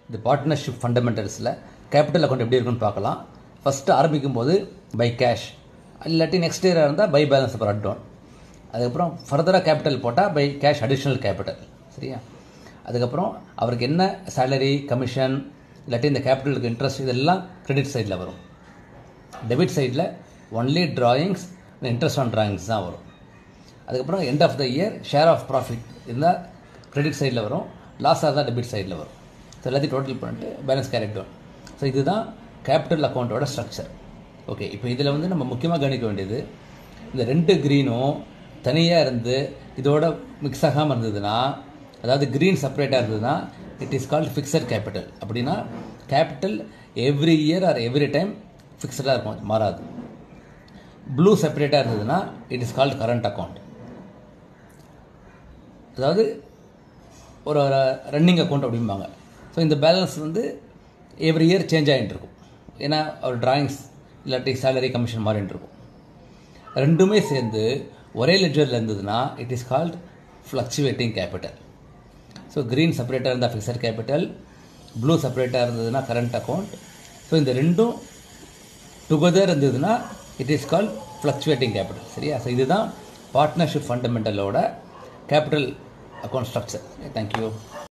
இந்த partnership ஃபண்டமெண்டல்ஸில் capital account எப்படி இருக்குன்னு பார்க்கலாம் ஃபஸ்ட்டு ஆரம்பிக்கும் போது பை கேஷ் இல்லாட்டி நெக்ஸ்ட் இயராக இருந்தால் பை பேலன்ஸ் அப்புறம் அட்வான் அதுக்கப்புறம் ஃபர்தராக கேபிட்டல் போட்டால் பை கேஷ் அடிஷ்னல் கேபிட்டல் சரியா அதுக்கப்புறம் அவருக்கு என்ன சேலரி கமிஷன் இல்லாட்டி இந்த கேபிட்டலுக்கு இன்ட்ரெஸ்ட் இதெல்லாம் கிரெடிட் சைடில் வரும் டெபிட் சைடில் only drawings interest on drawings தான் வரும் அதுக்கப்புறம் end of the year share of profit இருந்தால் கிரெடிட் சைடில் வரும் லாஸாக தான் டெபிட் சைடில் வரும் ஸோ எல்லாத்தையும் டோட்டல் பண்ணிட்டு பேலன்ஸ் கேரக்ட் வரும் ஸோ இதுதான் கேபிட்டல் அக்கௌண்ட்டோட ஸ்ட்ரக்சர் ஓகே இப்போ இதில் வந்து நம்ம முக்கியமாக கவனிக்க வேண்டியது இந்த ரெண்டு க்ரீனும் தனியாக இருந்து இதோட மிக்ஸ் ஆகாமல் இருந்ததுன்னா அதாவது க்ரீன் செப்பரேட்டாக இருந்ததுன்னா it is called fixed capital அப்படின்னா capital every year or every time ஃபிக்ஸடாக இருக்கும் மாறாது ப்ளூ செப்பரேட்டாக இருந்ததுன்னா it is called current account அதாவது ஒரு ரன்னிங் அக்கௌண்ட் அப்படிம்பாங்க ஸோ இந்த பேலன்ஸ் வந்து எவ்ரி இயர் சேஞ்ச் ஆகிட்டு இருக்கும் ஏன்னா ஒரு டிராயிங்ஸ் இல்லாட்டி சேலரி கமிஷன் மாறிட்டு இருக்கும் ரெண்டுமே சேர்ந்து ஒரே லெட்ஜரில் இருந்ததுன்னா it is called fluctuating capital so green செப்பரேட்டாக இருந்தால் ஃபிக்ஸட் கேபிட்டல் ப்ளூ செப்பரேட்டாக இருந்ததுன்னா கரண்ட் அக்கௌண்ட் ஸோ இந்த ரெண்டும் டுகெதர் இருந்ததுன்னா it is called fluctuating capital சரியா ஸோ இதுதான் பார்ட்னர்ஷிப் ஃபண்டமெண்டலோட கேபிட்டல் அக்கௌண்ட் ஸ்ட்ரக்சர் தேங்க்யூ